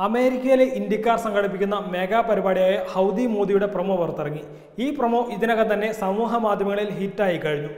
അമേരിക്കയിലെ ഇന്ത്യക്കാർ സംഘടിപ്പിക്കുന്ന മെഗാ പരിപാടിയായ ഹൗദി മോദിയുടെ പ്രൊമോ പുറത്തിറങ്ങി ഈ പ്രൊമോ ഇതിനകം തന്നെ സമൂഹ മാധ്യമങ്ങളിൽ ഹിറ്റായി കഴിഞ്ഞു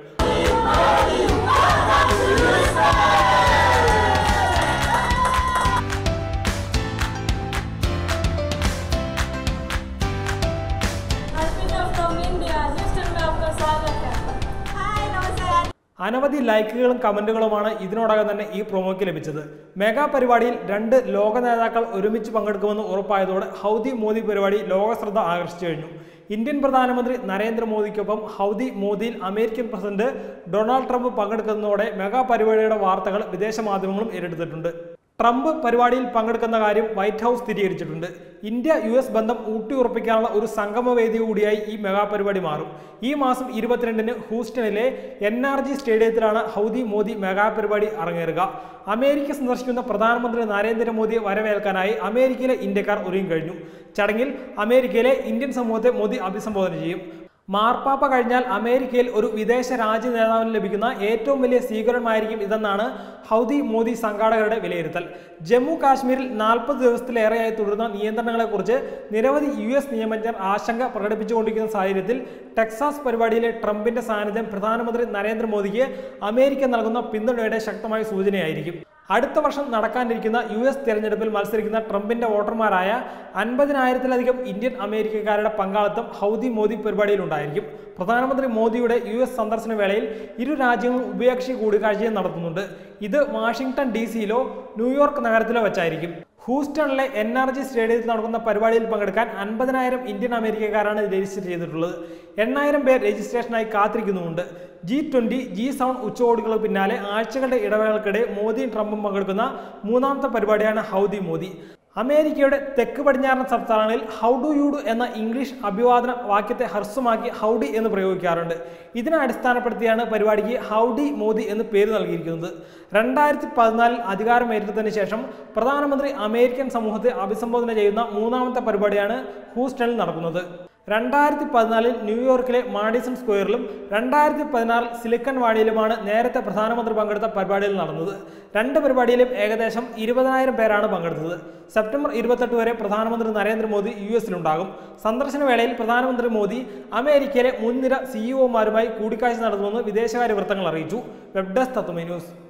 अर्पिता फ्रॉम इंडिया ह्यूस्टन में आपका स्वागत है ഹായ് നമസ്കാരം അനവധി ലൈക്കുകളും കമന്റുകളുമാണ് ഇതിനോടകം തന്നെ ഈ പ്രൊമോയ്ക്ക് ലഭിച്ചത് മെഗാ പരിപാടിയിൽ രണ്ട് ലോക നേതാക്കൾ ഒരുമിച്ച് പങ്കെടുക്കുമെന്ന് ഉറപ്പായതോടെ ഹൗദി മോദി പരിപാടി ലോകശ്രദ്ധ ആകർഷിച്ചു കഴിഞ്ഞു ഇന്ത്യൻ പ്രധാനമന്ത്രി നരേന്ദ്രമോദിക്കൊപ്പം ഹൗദി മോദിയിൽ അമേരിക്കൻ പ്രസിഡന്റ് ഡൊണാൾഡ് ട്രംപ് പങ്കെടുക്കുന്നതോടെ മെഗാ പരിപാടിയുടെ വാർത്തകൾ വിദേശ മാധ്യമങ്ങളും ഏറ്റെടുത്തിട്ടുണ്ട് ട്രംപ് പരിപാടിയിൽ പങ്കെടുക്കുന്ന കാര്യം വൈറ്റ് ഹൗസ് സ്ഥിരീകരിച്ചിട്ടുണ്ട് ഇന്ത്യ യു എസ് ബന്ധം ഊട്ടിയുറപ്പിക്കാനുള്ള ഒരു സംഗമവേദി കൂടിയായി ഈ മെഗാ പരിപാടി മാറും ഈ മാസം ഇരുപത്തിരണ്ടിന് ഹൂസ്റ്റണിലെ എൻ ആർ ജി സ്റ്റേഡിയത്തിലാണ് ഹൗദി മോദി മെഗാ പരിപാടി അരങ്ങേറുക അമേരിക്ക സന്ദർശിക്കുന്ന പ്രധാനമന്ത്രി നരേന്ദ്രമോദിയെ വരവേൽക്കാനായി അമേരിക്കയിലെ ഇന്ത്യക്കാർ ഒരുങ്ങി കഴിഞ്ഞു ചടങ്ങിൽ അമേരിക്കയിലെ ഇന്ത്യൻ സമൂഹത്തെ മോദി അഭിസംബോധന ചെയ്യും മാർപ്പാപ്പ കഴിഞ്ഞാൽ അമേരിക്കയിൽ ഒരു വിദേശ രാജ്യ നേതാവിന് ലഭിക്കുന്ന ഏറ്റവും വലിയ സ്വീകരണമായിരിക്കും ഇതെന്നാണ് ഹൗദി മോദി സംഘാടകരുടെ വിലയിരുത്തൽ ജമ്മു കാശ്മീരിൽ നാൽപ്പത് ദിവസത്തിലേറെയായി തുടരുന്ന നിയന്ത്രണങ്ങളെക്കുറിച്ച് നിരവധി യു എസ് നിയമജ്ഞർ ആശങ്ക പ്രകടിപ്പിച്ചുകൊണ്ടിരിക്കുന്ന സാഹചര്യത്തിൽ ടെക്സാസ് പരിപാടിയിലെ ട്രംപിന്റെ സാന്നിധ്യം പ്രധാനമന്ത്രി നരേന്ദ്രമോദിക്ക് അമേരിക്ക നൽകുന്ന പിന്തുണയുടെ ശക്തമായ സൂചനയായിരിക്കും അടുത്ത വർഷം നടക്കാനിരിക്കുന്ന യു എസ് തെരഞ്ഞെടുപ്പിൽ മത്സരിക്കുന്ന ട്രംപിന്റെ വോട്ടർമാരായ അൻപതിനായിരത്തിലധികം ഇന്ത്യൻ അമേരിക്കക്കാരുടെ പങ്കാളിത്തം ഹൗദി മോദി പരിപാടിയിലുണ്ടായിരിക്കും പ്രധാനമന്ത്രി മോദിയുടെ യു എസ് സന്ദർശന വേളയിൽ ഇരു രാജ്യങ്ങളും ഉഭയകക്ഷി കൂടിക്കാഴ്ചയും നടത്തുന്നുണ്ട് ഇത് വാഷിംഗ്ടൺ ഡി സിയിലോ ന്യൂയോർക്ക് നഗരത്തിലോ വെച്ചായിരിക്കും ഹൂസ്റ്റണിലെ എൻ ആർ ജി സ്റ്റേഡിയത്തിൽ നടക്കുന്ന പരിപാടിയിൽ പങ്കെടുക്കാൻ അൻപതിനായിരം ഇന്ത്യൻ അമേരിക്കക്കാരാണ് രജിസ്റ്റർ ചെയ്തിട്ടുള്ളത് എണ്ണായിരം പേർ രജിസ്ട്രേഷനായി കാത്തിരിക്കുന്നുമുണ്ട് ജി ട്വന്റി ജി സെവൻ ഉച്ചകോടികൾക്ക് പിന്നാലെ ആഴ്ചകളുടെ ഇടവേളക്കിടെ മോദിയും ട്രംപും പങ്കെടുക്കുന്ന മൂന്നാമത്തെ പരിപാടിയാണ് ഹൗദി മോദി അമേരിക്കയുടെ തെക്ക് പടിഞ്ഞാറൻ സംസ്ഥാനങ്ങളിൽ ഹൗ ഡു യു ഡു എന്ന ഇംഗ്ലീഷ് അഭിവാദന വാക്യത്തെ ഹ്രസ്വമാക്കി ഹൗഡി എന്ന് പ്രയോഗിക്കാറുണ്ട് ഇതിനെ അടിസ്ഥാനപ്പെടുത്തിയാണ് പരിപാടിക്ക് ഹൗഡി മോദി എന്ന് പേര് നൽകിയിരിക്കുന്നത് രണ്ടായിരത്തി പതിനാലിൽ അധികാരമേറ്റതിന് ശേഷം പ്രധാനമന്ത്രി അമേരിക്കൻ സമൂഹത്തെ അഭിസംബോധന ചെയ്യുന്ന മൂന്നാമത്തെ പരിപാടിയാണ് ഹൂസ്റ്റണിൽ നടക്കുന്നത് രണ്ടായിരത്തി പതിനാലിൽ ന്യൂയോർക്കിലെ മാഡിസൺ സ്ക്വയറിലും രണ്ടായിരത്തി പതിനാറിൽ സിലിക്കൺ വാഡിയിലുമാണ് നേരത്തെ പ്രധാനമന്ത്രി പങ്കെടുത്ത പരിപാടിയിൽ നടന്നത് രണ്ട് പരിപാടിയിലും ഏകദേശം ഇരുപതിനായിരം പേരാണ് പങ്കെടുത്തത് സെപ്റ്റംബർ ഇരുപത്തെട്ട് വരെ പ്രധാനമന്ത്രി നരേന്ദ്രമോദി യു എസിലുണ്ടാകും സന്ദർശന വേളയിൽ പ്രധാനമന്ത്രി മോദി അമേരിക്കയിലെ മുൻനിര സിഇഒമാരുമായി കൂടിക്കാഴ്ച നടത്തുമെന്ന് വിദേശകാര്യ വൃത്തങ്ങൾ അറിയിച്ചു വെബ് ഡെസ്ക് തത്വമേ ന്യൂസ്